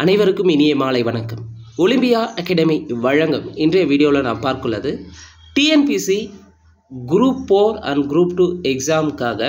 அனைவருக்கும் இனிய மாலை வணக்கம் ஒலிம்பியா அகாடமி வழங்கும் இன்றைய வீடியோவில் நான் பார்க்குள்ளது TNPSC group four and group two எக்ஸாமுக்காக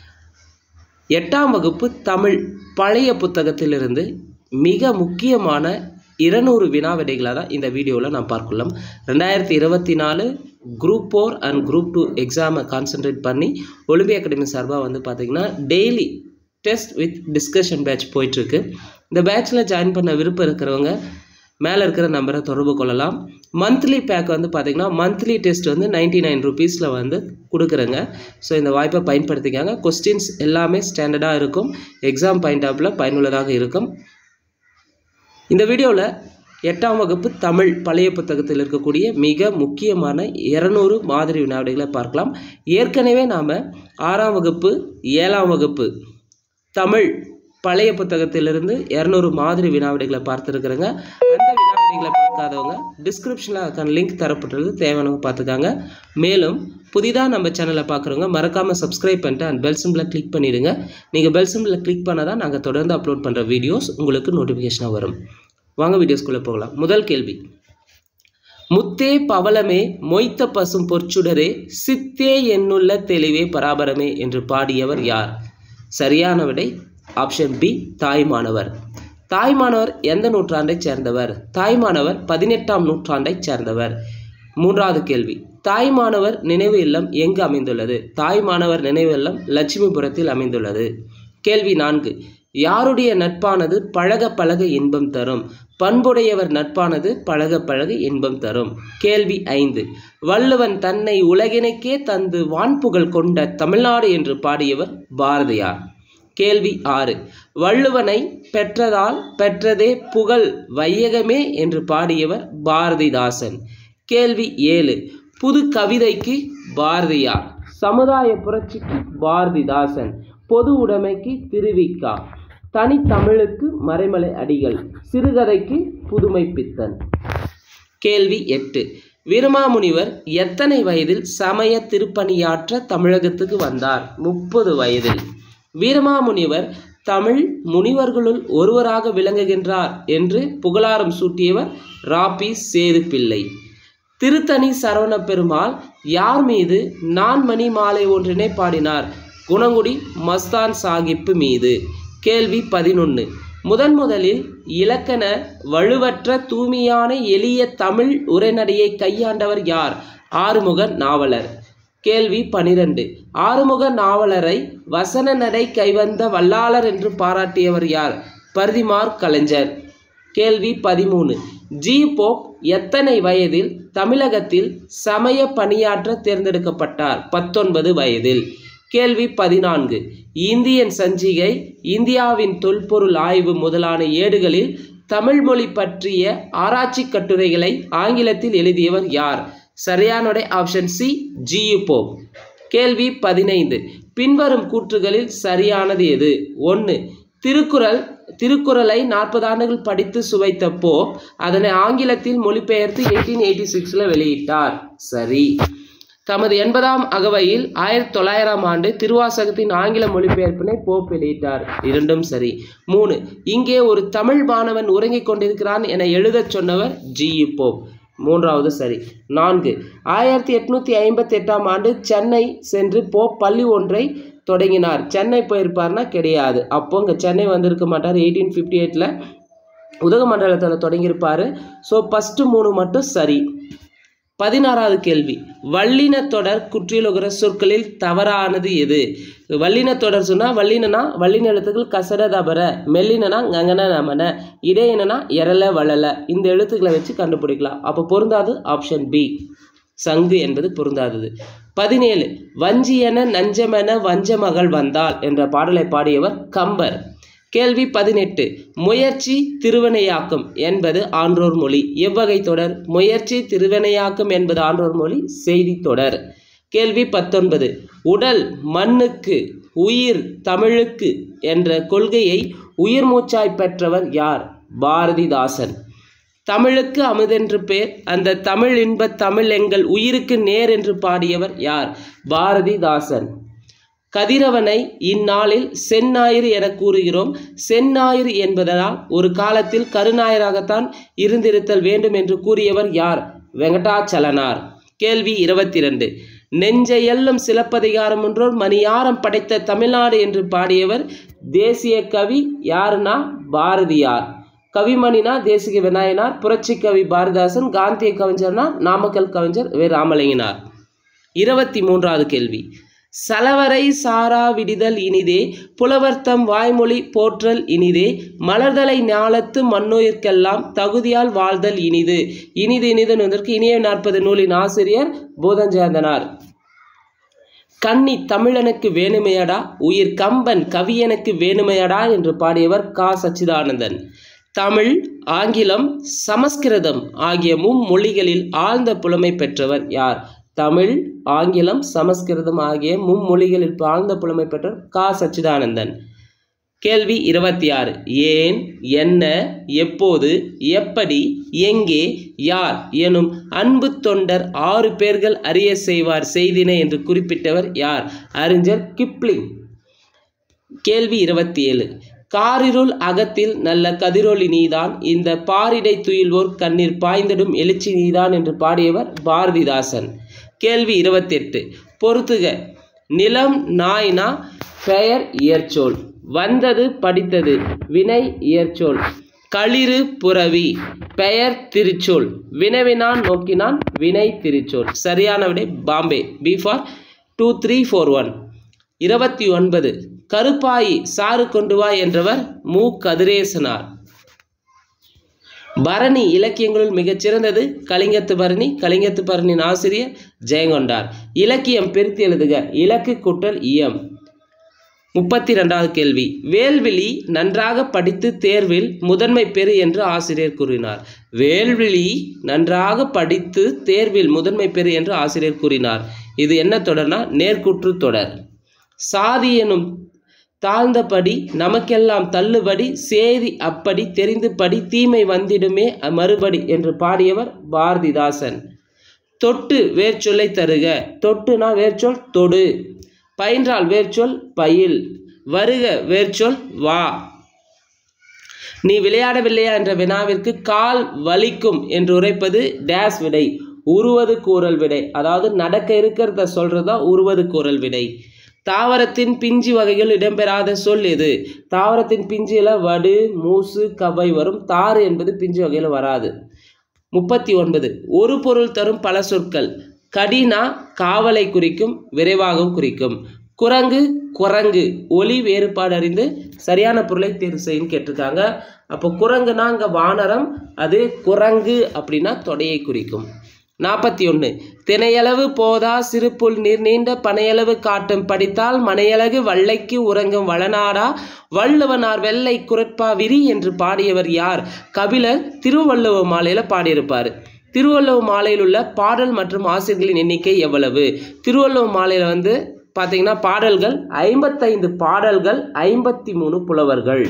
எட்டாம் வகுப்பு தமிழ் பழைய புத்தகத்திலிருந்து மிக முக்கியமான இருநூறு வினாவிடைகளை தான் இந்த வீடியோவில் நான் பார்க்கலாம் ரெண்டாயிரத்தி இருபத்தி நாலு group four and group two எக்ஸாமை கான்சென்ட்ரேட் பண்ணி ஒலிம்பியா அகாடமி சார்பாக வந்து பார்த்திங்கன்னா daily test with discussion batch போயிட்டுருக்கு இந்த பேட்ச்சில் ஜாயின் பண்ண விருப்பம் இருக்கிறவங்க மேலே இருக்கிற நம்பரை தொடர்பு கொள்ளலாம் மந்த்லி பேக் வந்து பார்த்திங்கன்னா மந்த்லி டெஸ்ட் வந்து நைன்ட்டி நைன் ருபீஸில் வந்து கொடுக்குறேங்க ஸோ இந்த வாய்ப்பை பயன்படுத்திக்காங்க கொஸ்டின்ஸ் எல்லாமே ஸ்டாண்டர்டாக இருக்கும் எக்ஸாம் பாயிண்ட் ஆஃபில் பயனுள்ளதாக இருக்கும் இந்த வீடியோவில் எட்டாம் வகுப்பு தமிழ் பழைய புத்தகத்தில் இருக்கக்கூடிய மிக முக்கியமான இரநூறு மாதிரி வினாவிடைகளை பார்க்கலாம் ஏற்கனவே நாம் ஆறாம் வகுப்பு ஏழாம் வகுப்பு தமிழ் பழைய புத்தகத்திலிருந்து இரநூறு மாதிரி வினாவிடைகளை பார்த்துருக்குறேங்க அந்த வினாவிடைகளை பார்க்காதவங்க டிஸ்கிரிப்ஷனில் அதுக்கான லிங்க் தரப்பட்டுள்ளது தேவையானவங்க பார்த்துக்காங்க மேலும் புதிதாக நம்ம சேனலை பார்க்குறவங்க மறக்காமல் சப்ஸ்கிரைப் பண்ணிட்டு அண்ட் பெல் சிம்பிளை கிளிக் பண்ணிடுங்க நீங்கள் பெல் சிம்பிளை கிளிக் பண்ணால் தான் நாங்கள் தொடர்ந்து அப்லோட் பண்ணுற வீடியோஸ் உங்களுக்கு நோட்டிஃபிகேஷனாக வரும் வாங்க வீடியோஸ்குள்ளே போகலாம் முதல் கேள்வி முத்தே பவளமே மொய்த்த பசும் பொற்சுடரே சித்தே என்னுள்ள தெளிவே பராபரமே என்று பாடியவர் யார் சரியான விடை ஆப்ஷன் பி தாய்மானவர் தாய்மானவர் எந்த நூற்றாண்டைச் சேர்ந்தவர் தாய்மானவர் பதினெட்டாம் நூற்றாண்டைச் சேர்ந்தவர் மூன்றாவது கேள்வி தாய்மானவர் நினைவு இல்லம் எங்கு அமைந்துள்ளது தாய்மானவர் நினைவு இல்லம் லட்சுமிபுரத்தில் அமைந்துள்ளது கேள்வி நான்கு யாருடைய நட்பானது பழக பழக இன்பம் தரும் பண்புடையவர் நட்பானது பழக பழக இன்பம் தரும் கேள்வி ஐந்து வள்ளுவன் தன்னை உலகினைக்கே தந்து வான்புகழ் கொண்ட தமிழ்நாடு என்று பாடியவர் பாரதியார் கேள்வி ஆறு வள்ளுவனை பெற்றதால் பெற்றதே புகழ் வையகமே என்று பாடியவர் பாரதிதாசன் கேள்வி ஏழு புது கவிதைக்கு பாரதியார் சமுதாய புரட்சிக்கு பாரதிதாசன் பொது உடைமைக்கு திருவிக்கா தனித்தமிழுக்கு மறைமலை அடிகள் சிறுகதைக்கு புதுமை பித்தன் கேள்வி எட்டு வீரமாமுனிவர் எத்தனை வயதில் சமய திருப்பணியாற்ற தமிழகத்துக்கு வந்தார் முப்பது வயதில் வீரமாமுனிவர் தமிழ் முனிவர்களுள் ஒருவராக விளங்குகின்றார் என்று புகழாரம் சூட்டியவர் ராபி சேது பிள்ளை திருத்தணி சரவண பெருமாள் யார் மீது நான்மணி மாலை ஒன்றினை பாடினார் குணங்குடி மஸ்தான் சாகிப்பு மீது கேள்வி பதினொன்று முதன் முதலில் இலக்கண வலுவற்ற தூய்மையான எளிய தமிழ் உரைநடையை கையாண்டவர் யார் ஆறுமுக நாவலர் கேள்வி பனிரெண்டு ஆறுமுக நாவலரை வசன நடை கைவந்த வல்லாளர் என்று பாராட்டியவர் யார் பர்திமார் கலைஞர் கேள்வி பதிமூணு ஜி போப் எத்தனை வயதில் தமிழகத்தில் சமய பணியாற்ற தேர்ந்தெடுக்கப்பட்டார் பத்தொன்பது வயதில் கேள்வி பதினான்கு இந்தியன் சஞ்சிகை இந்தியாவின் தொல்பொருள் ஆய்வு முதலான ஏடுகளில் தமிழ் மொழி பற்றிய ஆராய்ச்சி கட்டுரைகளை ஆங்கிலத்தில் எழுதியவர் யார் சரியானோட ஆப்ஷன் சி ஜியு போப் கேள்வி பதினைந்து பின்வரும் கூற்றுகளில் சரியானது எது ஒன்று திருக்குறள் திருக்குறளை நாற்பது ஆண்டுகள் படித்து சுவைத்த போப் அதனை ஆங்கிலத்தில் மொழிபெயர்த்து எயிட்டீன் எயிட்டி சிக்ஸில் வெளியிட்டார் சரி தமது எண்பதாம் அகவையில் ஆயிரத்தி தொள்ளாயிரம் ஆண்டு திருவாசகத்தின் ஆங்கில மொழிபெயர்ப்பினை போப் வெளியிட்டார் இரண்டும் சரி மூணு இங்கே ஒரு தமிழ் மாணவன் உறங்கிக் கொண்டிருக்கிறான் என எழுதச் சொன்னவர் ஜி போப் மூன்றாவது சரி நான்கு ஆயிரத்தி எட்நூற்றி ஐம்பத்தி எட்டாம் ஆண்டு சென்னை சென்று போப் பள்ளி ஒன்றை தொடங்கினார் சென்னை போயிருப்பார்னா கிடையாது அப்போ இங்கே சென்னை வந்திருக்க மாட்டார் எயிட்டீன் ஃபிஃப்டி எயிட்டில் உதகமண்டலத்தில் தொடங்கியிருப்பார் ஸோ ஃபஸ்ட்டு மூணு மட்டும் சரி பதினாறாவது கேள்வி வல்லின தொடர் குற்றியலுகிற சொற்களில் தவறானது எது வல்லின தொடர் சொன்னால் வல்லினனா வல்லின எழுத்துக்கள் கசட தபர மெல்லினனா கங்கன நமன இடையினனா எரல வளல இந்த எழுத்துக்களை வச்சு கண்டுபிடிக்கலாம் அப்போ பொருந்தாது ஆப்ஷன் பி சங்கு என்பது பொருந்தாதது பதினேழு வஞ்சியன நஞ்சமென வஞ்சமகள் வந்தாள் என்ற பாடலை பாடியவர் கம்பர் கேள்வி பதினெட்டு முயற்சி திருவினையாக்கும் என்பது ஆன்றோர் மொழி எவ்வகை தொடர் முயற்சி திருவினையாக்கும் என்பது ஆன்றோர் மொழி செய்தி தொடர் கேள்வி பத்தொன்பது உடல் மண்ணுக்கு உயிர் தமிழுக்கு என்ற கொள்கையை உயிர் மூச்சாய் பெற்றவர் யார் பாரதிதாசன் தமிழுக்கு அமுதென்று பேர் அந்த தமிழ் இன்ப தமிழ் எங்கள் உயிருக்கு நேர் என்று பாடியவர் யார் பாரதிதாசன் கதிரவனை இந்நாளில் செந்நாயிறு என கூறுகிறோம் செந்நாயிறு என்பதனால் ஒரு காலத்தில் கருநாயராகத்தான் இருந்திருத்தல் வேண்டும் என்று கூறியவர் யார் வெங்கடாச்சலனார் கேள்வி இருபத்தி ரெண்டு நெஞ்சையெல்லும் சிலப்பதிகாரம் ஒன்றோர் மணியாரம் படைத்த தமிழ்நாடு என்று பாடியவர் தேசிய கவி யாருன்னா பாரதியார் கவிமணினா தேசிக விநாயனார் புரட்சி கவி பாரதிதாசன் காந்திய கவிஞர்னா நாமக்கல் கவிஞர் வே ராமலிங்கனார் இருபத்தி மூன்றாவது கேள்வி சலவரை சாரா விடிதல் இனிதே புலவர்த்தம் வாய்மொழி போற்றல் இனிதே மலர்தலை ஞாலத்து மண்ணுயிர்க்கெல்லாம் தகுதியால் வாழ்தல் இனிது இனிது இனிது என்பதற்கு இனிய நாற்பது நூலின் ஆசிரியர் போதஞ்சேந்தனார் கன்னி தமிழனுக்கு வேணுமையடா உயிர் கம்பன் கவியனுக்கு வேணுமையடா என்று பாடியவர் கா சச்சிதானந்தன் தமிழ் ஆங்கிலம் சமஸ்கிருதம் ஆகிய மும்மொழிகளில் ஆழ்ந்த புலமை பெற்றவர் யார் தமிழ் ஆங்கிலம் சமஸ்கிருதம் ஆகிய மும்மொழிகளில் ஆழ்ந்த புலமை பெற்றவர் கா சச்சிதானந்தன் கேள்வி இருபத்தி ஆறு ஏன் என்ன எப்போது எப்படி எங்கே யார் எனும் அன்பு தொண்டர் ஆறு பேர்கள் அறிய செய்வார் செய்தினை என்று குறிப்பிட்டவர் யார் அறிஞர் கிப்ளிங் கேள்வி இருபத்தி ஏழு காரிருள் அகத்தில் நல்ல கதிரொளி நீதான் இந்த பாரிடை துயில்வோர் கண்ணீர் பாய்ந்திடும் எழுச்சி நீதான் என்று பாடியவர் பாரதிதாசன் கேள்வி இருபத்தெட்டு பொறுத்துக நிலம் நாய்னா பெயர் இயற்சொல் வந்தது படித்தது வினை இயற்சொல் களிறு புறவி பெயர் திருச்சொல் வினவினான் நோக்கினான் வினை திருச்சொல் சரியான விடை Bombay B for two three four one இருபத்தி ஒன்பது கருப்பாயி சாறு கொண்டு வா என்றவர் மு கதிரேசனார் பரணி இலக்கியங்களுள் மிகச்சிறந்தது கலிங்கத்து பரணி கலிங்கத்து பரணியின் ஆசிரியர் ஜெயங்கொண்டார் இலக்கியம் பிரித்து எழுதுக இலக்கு கூட்டல் இயம் முப்பத்தி ரெண்டாவது கேள்வி வேல்விழி நன்றாக படித்து தேர்வில் முதன்மை பெறு என்று ஆசிரியர் கூறினார் வேல்விழி நன்றாக படித்து தேர்வில் முதன்மை பெறு என்று ஆசிரியர் கூறினார் இது என்ன தொடர்னா நேர்குற்று தொடர் சாதி எனும் தாழ்ந்தபடி நமக்கெல்லாம் தள்ளுபடி சேதி அப்படி தெரிந்து படி தீமை வந்திடுமே மறுபடி என்று பாடியவர் பாரதிதாசன் தொட்டு வேர்ச்சொல்லை தருக தொட்டுனா வேர்ச்சொல் தொடு பயின்றால் வேர்ச்சொல் பயில் வருக வேர்ச்சொல் வா நீ விளையாடவில்லையா என்ற வினாவிற்கு கால் வலிக்கும் என்று உரைப்பது டேஸ் விடை உருவது கூறல் விடை அதாவது நடக்க இருக்கிறத சொல்றதா உருவது கூறல் விடை தாவரத்தின் பிஞ்சு வகைகள் இடம்பெறாத சொல் எது தாவரத்தின் பிஞ்சில வடு மூசு கவை வரும் தாறு என்பது பிஞ்சு வகையில் வராது முப்பத்தி ஒன்பது ஒரு பொருள் தரும் பல சொற்கள் கடினா காவலை குறிக்கும் விரைவாகவும் குறிக்கும் குரங்கு குரங்கு ஒலி வேறுபாடு அறிந்து சரியான பொருளை தேர்வு செய்யும் கேட்டிருக்காங்க அப்போ குரங்குனா அங்கே வானரம் அது குரங்கு அப்படின்னா தொடையை குறிக்கும் நாற்பத்தி ஒன்று தினையளவு போதா சிறுப்புல் நீர் நீண்ட பனையளவு காட்டும் படித்தால் மனையழகு வள்ளைக்கு உறங்கும் வளநாடா வள்ளுவனார் வெள்ளை குரட்பா விரி என்று பாடியவர் யார் கபிலர் திருவள்ளுவ மாலையில் பாடியிருப்பார் திருவள்ளுவ மாலையில் உள்ள பாடல் மற்றும் ஆசிரியர்களின் எண்ணிக்கை எவ்வளவு திருவள்ளுவ மாலையில் வந்து பார்த்தீங்கன்னா பாடல்கள் ஐம்பத்தைந்து பாடல்கள் ஐம்பத்தி மூணு புலவர்கள்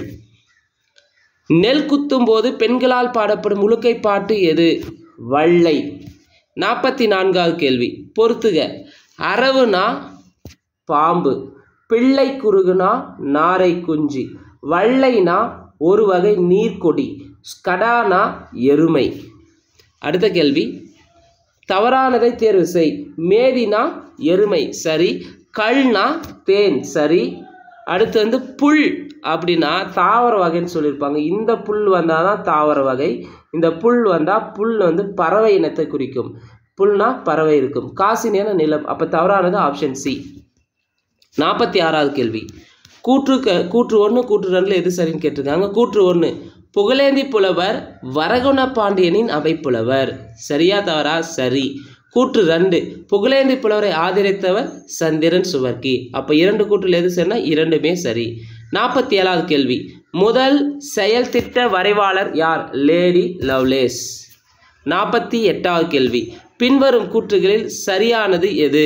நெல் குத்தும் போது பெண்களால் பாடப்படும் உழுக்கை பாட்டு எது வள்ளை நாற்பத்தி நான்காவது கேள்வி பொறுத்துக அரவுனா பாம்பு பிள்ளை குறுகுனா நாரை குஞ்சி வள்ளைனா ஒரு வகை நீர்க்கொடி ஸ்கடானா எருமை அடுத்த கேள்வி தவறானதை தேர்வு செய் மேதினா எருமை சரி கல்னா தேன் சரி அடுத்து வந்து புல் அப்படின்னா தாவர வகைன்னு சொல்லியிருப்பாங்க இந்த புல் வந்தால் தான் தாவர வகை இந்த புல் வந்தால் புல் வந்து பறவை இனத்தை குறிக்கும் புல்னா பறவை இருக்கும் காசினியான நிலம் அப்போ தவறானது ஆப்ஷன் சி நாற்பத்தி ஆறாவது கேள்வி கூற்று க கூற்று ஒன்று கூற்று ரெண்டில் எது சரின்னு கேட்டிருக்காங்க கூற்று ஒன்று புகழேந்தி புலவர் வரகுண பாண்டியனின் அவைப்புலவர் சரியா தவறா சரி கூற்று ரெண்டு புகழேந்தி புலவரை ஆதரித்தவர் சந்திரன் சுவர்க்கி அப்போ இரண்டு கூற்றில் எது சரினா இரண்டுமே சரி நாற்பத்தி ஏழாவது கேள்வி முதல் செயல் திட்ட வரைவாளர் யார் லேடி லவ்லேஸ் நாற்பத்தி எட்டாவது கேள்வி பின்வரும் கூற்றுகளில் சரியானது எது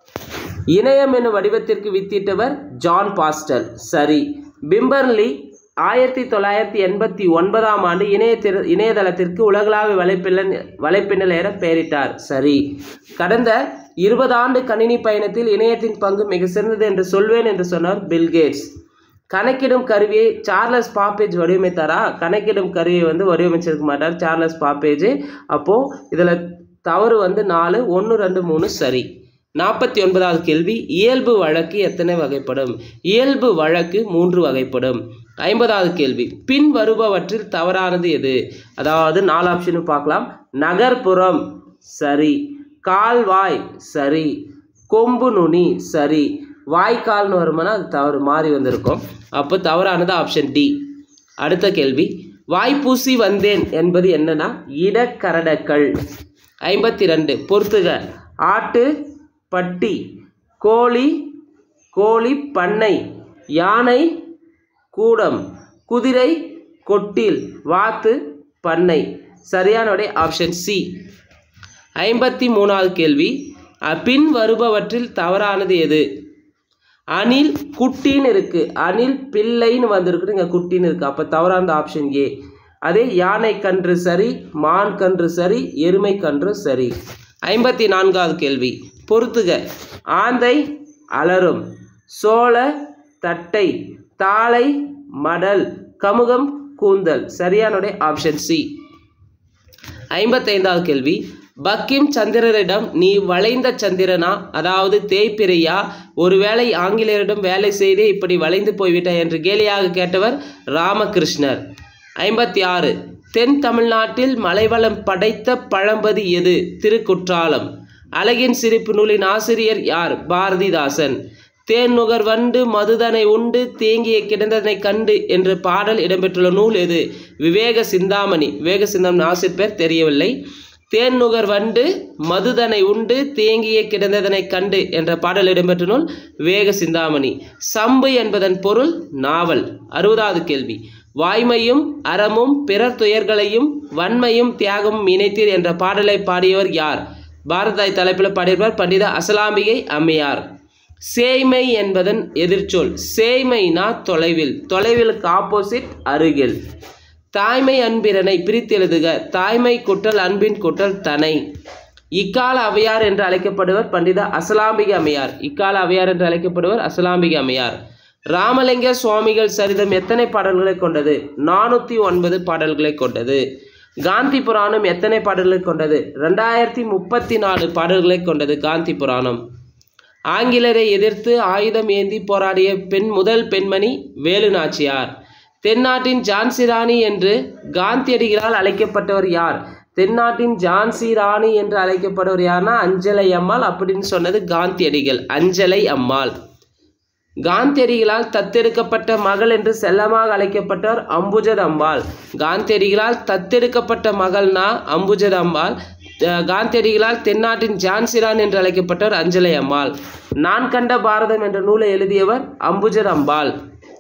இணையம் என்னும் வடிவத்திற்கு வித்திட்டவர் ஜான் பாஸ்டல் சரி பிம்பர்லி ஆயிரத்தி தொள்ளாயிரத்தி எண்பத்தி ஒன்பதாம் ஆண்டு இணையத்திற இணையதளத்திற்கு உலகளாவிய வலைப்பின்னல் வலைப்பின்னல் என பெயரிட்டார் சரி கடந்த இருபது ஆண்டு கணினி பயணத்தில் இணையத்தின் பங்கு மிக சிறந்தது என்று சொல்வேன் என்று சொன்னார் பில்கேட்ஸ் கணக்கிடும் கருவியை சார்லஸ் பாப்பேஜ் வடிவமைத்தாரா கணக்கிடும் கருவியை வந்து வடிவமைச்சிருக்க மாட்டார் சார்லஸ் பாப்பேஜ் அப்போது இதில் தவறு வந்து நாலு ஒன்று ரெண்டு மூணு சரி நாற்பத்தி ஒன்பதாவது கேள்வி இயல்பு வழக்கு எத்தனை வகைப்படும் இயல்பு வழக்கு மூன்று வகைப்படும் ஐம்பதாவது கேள்வி பின் வருபவற்றில் தவறானது எது அதாவது நாலு ஆப்ஷனும் பார்க்கலாம் நகர்ப்புறம் சரி கால்வாய் சரி கொம்பு நுனி சரி வாய்க்கால்னு வருமானா அது தவறு மாறி வந்திருக்கும் அப்போ தவறானது ஆப்ஷன் டி அடுத்த கேள்வி வாய்ப்பூசி வந்தேன் என்பது என்னன்னா இடக்கரடக்கள் ஐம்பத்தி ரெண்டு பொறுத்துக ஆட்டு பட்டி கோழி கோழி பண்ணை யானை கூடம் குதிரை கொட்டில் வாத்து பண்ணை சரியான விடை ஆப்ஷன் சி ஐம்பத்தி மூணாவது கேள்வி அ, பின் வருபவற்றில் தவறானது எது அணில் குட்டின்னு இருக்கு அணில் பிள்ளைன்னு வந்திருக்கு இங்கே குட்டின்னு இருக்கு அப்போ தவறானது ஆப்ஷன் ஏ அதே யானை கன்று சரி மான் கன்று சரி எருமை கன்று சரி ஐம்பத்தி நான்காவது கேள்வி பொறுத்துக ஆந்தை அலறும் சோள தட்டை தாளை மடல் கமுகம் கூந்தல் சரியானுடைய ஆப்ஷன் சி ஐம்பத்தைந்தாவது கேள்வி பக்கிம் சந்திரரிடம் நீ வளைந்த சந்திரனா அதாவது தேய்பிரையா ஒருவேளை ஆங்கிலேயரிடம் வேலை செய்து இப்படி வளைந்து போய்விட்டாய் என்று கேலியாக கேட்டவர் ராமகிருஷ்ணர் ஐம்பத்தி ஆறு தென் தமிழ்நாட்டில் மலைவளம் படைத்த பழம்பதி எது திருக்குற்றாலம் அழகின் சிரிப்பு நூலின் ஆசிரியர் யார் பாரதிதாசன் தேன் நுகர் வண்டு மதுதனை உண்டு தேங்கிய கிடந்ததனை கண்டு என்ற பாடல் இடம்பெற்றுள்ள நூல் எது விவேக சிந்தாமணி விவேக சிந்தாமணி ஆசிரியர் பேர் தெரியவில்லை தேன் நுகர் வண்டு மதுதனை உண்டு தேங்கிய கிடந்ததனை கண்டு என்ற பாடல் இடம்பெற்ற நூல் விவேக சிந்தாமணி சம்பு என்பதன் பொருள் நாவல் அறுபதாவது கேள்வி வாய்மையும் அறமும் பிறர் துயர்களையும் வன்மையும் தியாகமும் இணைத்தீர் என்ற பாடலை பாடியவர் யார் பாரதாய் தலைப்பில் பாடியவர் பண்டித அசலாம்பிகை அம்மையார் சேய்மை என்பதன் எதிர்ச்சொல் சேய்மைனா தொலைவில் தொலைவிலுக்கு ஆப்போசிட் அருகில் தாய்மை அன்பிரனை பிரித்தெழுதுக தாய்மை குட்டல் அன்பின் குட்டல் தனை இக்கால அவையார் என்று அழைக்கப்படுவர் பண்டித அசலாம்பிகை அம்மையார் இக்கால அவையார் என்று அழைக்கப்படுவர் அசலாம்பிகை அம்மையார் ராமலிங்க சுவாமிகள் சரிதம் எத்தனை பாடல்களை கொண்டது நானூற்றி ஒன்பது பாடல்களை கொண்டது காந்தி புராணம் எத்தனை பாடல்களை கொண்டது ரெண்டாயிரத்தி முப்பத்தி நாலு பாடல்களை கொண்டது காந்தி புராணம் ஆங்கிலரை எதிர்த்து ஆயுதம் ஏந்தி போராடிய பெண் முதல் பெண்மணி வேலு நாச்சியார் தென்னாட்டின் ஜான்சி ராணி என்று காந்தியடிகளால் அழைக்கப்பட்டவர் யார் தென்னாட்டின் ஜான்சி ராணி என்று அழைக்கப்பட்டவர் யார்னா அஞ்சலை அம்மாள் அப்படின்னு சொன்னது காந்தியடிகள் அஞ்சலை அம்மாள் காந்தியடிகளால் தத்தெடுக்கப்பட்ட மகள் என்று செல்லமாக அழைக்கப்பட்டவர் அம்புஜத் அம்பாள் காந்தியடிகளால் தத்தெடுக்கப்பட்ட மகள்னா அம்புஜத் அம்பாள் அஹ் காந்தியடிகளால் தென்னாட்டின் ஜான்சிரான் என்று அழைக்கப்பட்டவர் அஞ்சலை அம்மாள் நான் கண்ட பாரதம் என்ற நூலை எழுதியவர் அம்புஜர் அம்பாள்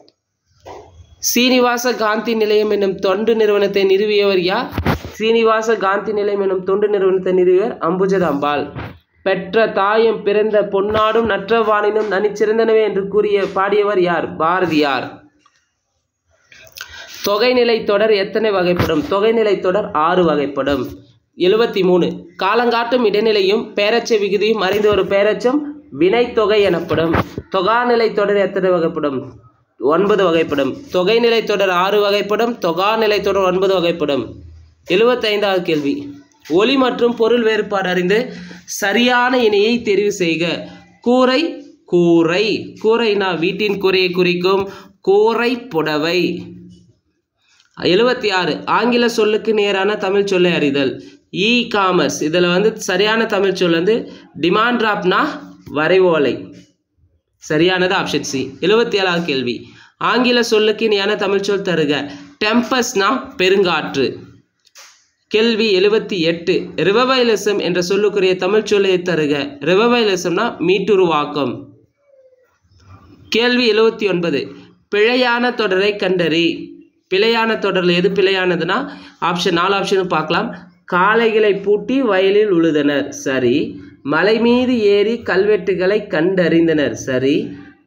சீனிவாச காந்தி நிலையம் என்னும் தொண்டு நிறுவனத்தை நிறுவியவர் யார் சீனிவாச காந்தி நிலையம் என்னும் தொண்டு நிறுவனத்தை நிறுவியவர் அம்புஜர் அம்பாள் பெற்ற தாயும் பிறந்த பொன்னாடும் நற்றவானினும் நனிச்சிறந்தனவே என்று கூறிய பாடியவர் யார் பாரதியார் தொகைநிலை தொடர் எத்தனை வகைப்படும் தொகைநிலை தொடர் ஆறு வகைப்படும் எழுபத்தி மூணு காலங்காட்டும் இடைநிலையும் பேரச்ச விகுதியும் அறிந்து ஒரு பேரச்சம் வினைத்தொகை எனப்படும் தொகாநிலை தொடர் எத்தனை வகைப்படும் ஒன்பது வகைப்படும் தொகைநிலை தொடர் ஆறு வகைப்படும் தொகாநிலை தொடர் ஒன்பது வகைப்படும் எழுபத்தைந்தாவது கேள்வி ஒலி மற்றும் பொருள் வேறுபாடு அறிந்து சரியான இணையை தெரிவு செய்க கூரை கூரை கூரைனா வீட்டின் கூரையை குறிக்கும் கூரை புடவை எழுபத்தி ஆறு ஆங்கில சொல்லுக்கு நேரான தமிழ் சொல்லை அறிதல் இ காமர்ஸ் இதில் வந்து சரியான தமிழ் சொல் வந்து டிமாண்ட் ட்ராப்னா வரைவோலை சரியானது ஆப்ஷன் சி எழுபத்தி ஏழாவது கேள்வி ஆங்கில சொல்லுக்கு இணையான தமிழ் சொல் தருக டெம்பஸ்னா பெருங்காற்று கேள்வி எழுபத்தி எட்டு ரிவவைலிசம் என்ற சொல்லுக்குரிய தமிழ் சொல்லை தருக ரிவவைலிசம்னா மீட்டுருவாக்கம் கேள்வி எழுபத்தி ஒன்பது பிழையான தொடரை கண்டறி பிழையான தொடரில் எது பிழையானதுன்னா ஆப்ஷன் நாலு ஆப்ஷனும் பார்க்கலாம் காளைகளை பூட்டி வயலில் உழுதனர் சரி மலை மீது ஏறி கல்வெட்டுகளை கண்டறிந்தனர் சரி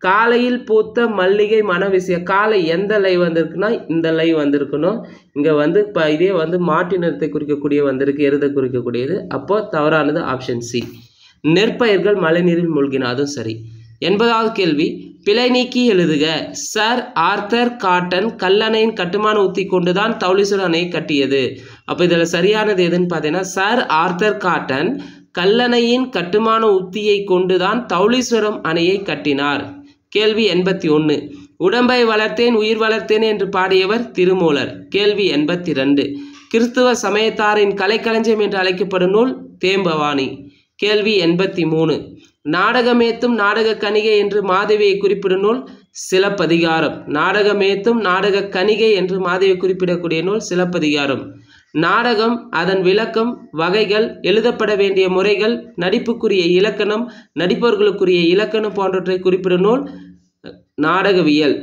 காலையில் பூத்த மல்லிகை மனவிசிய காலை எந்த லை வந்திருக்குன்னா இந்த லை வந்திருக்கணும் இங்கே வந்து இப்போ இதே வந்து மாட்டு நிறத்தை குறிக்கக்கூடிய வந்திருக்கு எருதை குறிக்கக்கூடியது அப்போ தவறானது ஆப்ஷன் சி நெற்பயிர்கள் மழைநீரில் மூழ்கின அதுவும் சரி எண்பதாவது கேள்வி பிழை நீக்கி எழுதுக சர் ஆர்த்தர் காட்டன் கல்லணையின் கட்டுமான உத்தி கொண்டுதான் தௌலீஸ்வரர் அணையை கட்டியது அப்போ இதில் சரியானது எதுன்னு பார்த்தீங்கன்னா சர் ஆர்த்தர் காட்டன் கல்லணையின் கட்டுமான உத்தியை கொண்டுதான் தௌலீஸ்வரம் அணையை கட்டினார் கேள்வி எண்பத்தி ஒன்று உடம்பை வளர்த்தேன் உயிர் வளர்த்தேன் என்று பாடியவர் திருமூலர் கேள்வி எண்பத்தி ரெண்டு கிறிஸ்துவ சமயத்தாரின் கலைக்களஞ்சியம் என்று அழைக்கப்படும் நூல் தேம்பவாணி கேள்வி எண்பத்தி மூணு நாடகமேத்தும் நாடக கணிகை என்று மாதவியை குறிப்பிடும் நூல் சிலப்பதிகாரம் நாடகமேத்தும் நாடக கணிகை என்று மாதவியை குறிப்பிடக்கூடிய நூல் சிலப்பதிகாரம் நாடகம் அதன் விளக்கம் வகைகள் எழுதப்பட வேண்டிய முறைகள் நடிப்புக்குரிய இலக்கணம் நடிப்பவர்களுக்குரிய இலக்கணம் போன்றவற்றை குறிப்பிடும் நூல் நாடகவியல்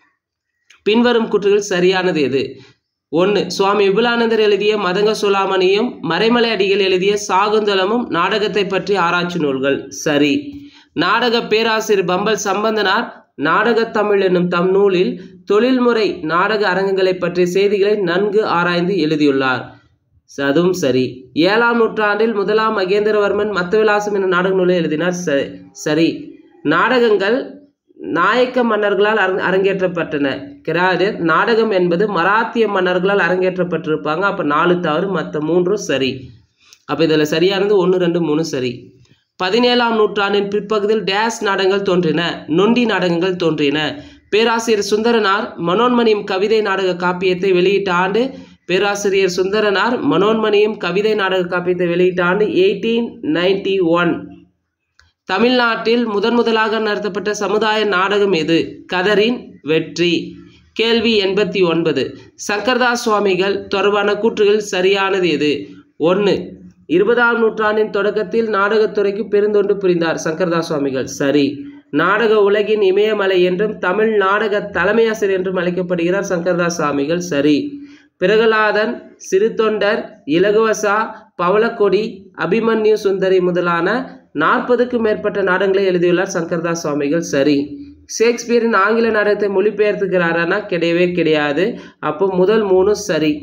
பின்வரும் கூற்றுகள் சரியானது எது ஒன்று சுவாமி விபுலானந்தர் எழுதிய மதங்க சுலாமணியும் மறைமலை அடிகள் எழுதிய சாகுந்தலமும் நாடகத்தை பற்றி ஆராய்ச்சி நூல்கள் சரி நாடக பேராசிரியர் பம்பல் சம்பந்தனார் நாடகத்தமிழ் என்னும் தம் நூலில் தொழில்முறை நாடக அரங்கங்களை பற்றிய செய்திகளை நன்கு ஆராய்ந்து எழுதியுள்ளார் அதுவும் சரி ஏழாம் நூற்றாண்டில் முதலாம் மகேந்திரவர்மன் மத்தவிலாசம் என்ற நாடக நூலை எழுதினார் ச- சரி நாடகங்கள் நாயக்க மன்னர்களால் அரங் அரங்கேற்றப்பட்டன கிடையாது நாடகம் என்பது மராத்திய மன்னர்களால் அரங்கேற்றப்பட்டிருப்பாங்க அப்போ நாலு தவறு மற்ற மூன்றும் சரி அப்போ இதில் சரியானது ஒன்று ரெண்டு மூணு சரி பதினேழாம் நூற்றாண்டின் பிற்பகுதியில் டேஸ் நாடகங்கள் தோன்றின நொண்டி நாடகங்கள் தோன்றின பேராசிரியர் சுந்தரனார் மனோன்மணியும் கவிதை நாடக காப்பியத்தை வெளியிட்ட ஆண்டு பேராசிரியர் சுந்தரனார் மனோன்மணியும் கவிதை நாடக காப்பியத்தை வெளியிட்ட ஆண்டு எயிட்டீன் நைன்டி ஒன் தமிழ்நாட்டில் முதன் முதலாக நடத்தப்பட்ட சமுதாய நாடகம் எது கதரின் வெற்றி கேள்வி எண்பத்தி ஒன்பது சங்கர்தாஸ் சுவாமிகள் தொடர்பான கூற்றுகள் சரியானது எது ஒன்று இருபதாம் நூற்றாண்டின் தொடக்கத்தில் நாடகத்துறைக்கு பெருந்தொண்டு புரிந்தார் சங்கர்தாஸ் சுவாமிகள் சரி நாடக உலகின் இமயமலை என்றும் தமிழ் நாடக தலைமையாசிரியர் என்றும் அழைக்கப்படுகிறார் சங்கர்தாஸ் சுவாமிகள் சரி பிரகலாதன் சிறுதொண்டர் இலகுவசா பவளக்கொடி அபிமன்யு சுந்தரி முதலான நாற்பதுக்கும் மேற்பட்ட நாடகங்களை எழுதியுள்ளார் சங்கர்தாஸ் சுவாமிகள் சரி ஷேக்ஸ்பியரின் ஆங்கில நாடகத்தை மொழிபெயர்த்துக்கிறாரானா கிடையவே கிடையாது அப்போ முதல் மூணு சரி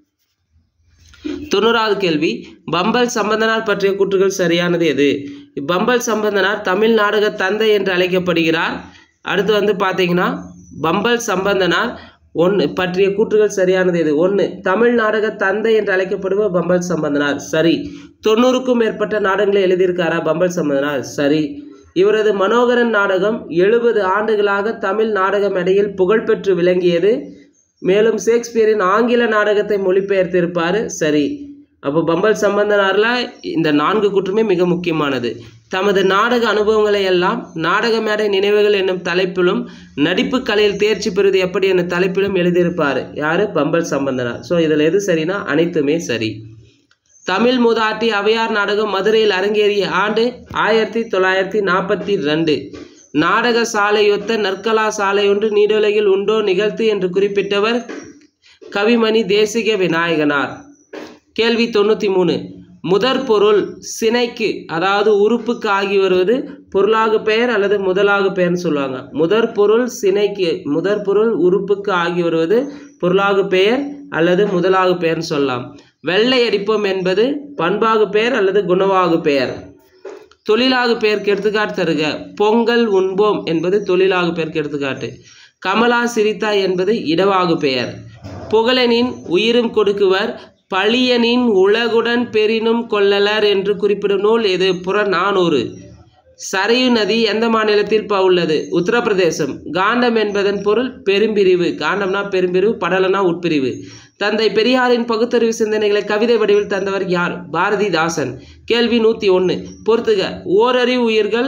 தொண்ணூறாவது கேள்வி பம்பல் சம்பந்தனார் பற்றிய கூற்றுகள் சரியானது எது பம்பல் சம்பந்தனார் தமிழ் நாடக தந்தை என்று அழைக்கப்படுகிறார் அடுத்து வந்து பார்த்தீங்கன்னா பம்பல் சம்பந்தனார் ஒன்று பற்றிய கூற்றுகள் சரியானது எது ஒன்று தமிழ் நாடக தந்தை என்று அழைக்கப்படுவர் பம்பல் சம்பந்தனார் சரி தொண்ணூறுக்கும் மேற்பட்ட நாடகங்களை எழுதியிருக்காரா பம்பல் சம்பந்தனார் சரி இவரது மனோகரன் நாடகம் எழுபது ஆண்டுகளாக தமிழ் நாடக மேடையில் புகழ்பெற்று விளங்கியது மேலும் ஷேக்ஸ்பியரின் ஆங்கில நாடகத்தை மொழிபெயர்த்திருப்பார் சரி அப்போ பம்பல் சம்பந்தனாரில் இந்த நான்கு கூற்றுமே மிக முக்கியமானது தமது நாடக அனுபவங்களை எல்லாம் நாடக மேடை நினைவுகள் என்னும் தலைப்பிலும் நடிப்பு கலையில் தேர்ச்சி பெறுவது எப்படி என்ற தலைப்பிலும் எழுதியிருப்பார் யாரு பம்பல் சம்பந்தனார் ஸோ இதில் எது சரினா அனைத்துமே சரி தமிழ் மூதாட்டி அவையார் நாடகம் மதுரையில் அரங்கேறிய ஆண்டு ஆயிரத்தி தொள்ளாயிரத்தி நாற்பத்தி ரெண்டு நாடக சாலையொத்த நற்கலா சாலையொன்று நீடுலகில் உண்டோ நிகழ்த்து என்று குறிப்பிட்டவர் கவிமணி தேசிக விநாயகனார் கேள்வி தொண்ணூற்றி மூணு முதற் பொருள் சினைக்கு அதாவது உறுப்புக்கு ஆகி வருவது பொருளாகு பெயர் அல்லது முதலாகு பெயர்னு சொல்லுவாங்க முதற் பொருள் சினைக்கு முதற் பொருள் உறுப்புக்கு ஆகி வருவது பொருளாகு பெயர் அல்லது முதலாகு பெயர்னு சொல்லலாம் வெள்ளை அடிப்போம் என்பது பண்பாகு பெயர் அல்லது குணவாகு பெயர் தொழிலாகு பெயருக்கு எடுத்துக்காட்டு தருக பொங்கல் உண்போம் என்பது தொழிலாகு பெயருக்கு எடுத்துக்காட்டு கமலா சிரித்தா என்பது இடவாகு பெயர் புகழனின் உயிரும் கொடுக்குவர் பழியனின் உலகுடன் பெரினும் கொள்ளலர் என்று குறிப்பிடும் நூல் எது புறநானூறு சரையு நதி எந்த மாநிலத்தில் ப உள்ளது உத்தரப்பிரதேசம் காண்டம் என்பதன் பொருள் பெரும்பிரிவு காண்டம்னா பெரும்பிரிவு படலனா உட்பிரிவு தந்தை பெரியாரின் பகுத்தறிவு சிந்தனைகளை கவிதை வடிவில் தந்தவர் யார் பாரதிதாசன் கேள்வி நூற்றி ஒன்று பொறுத்துக ஓரறிவு உயிர்கள்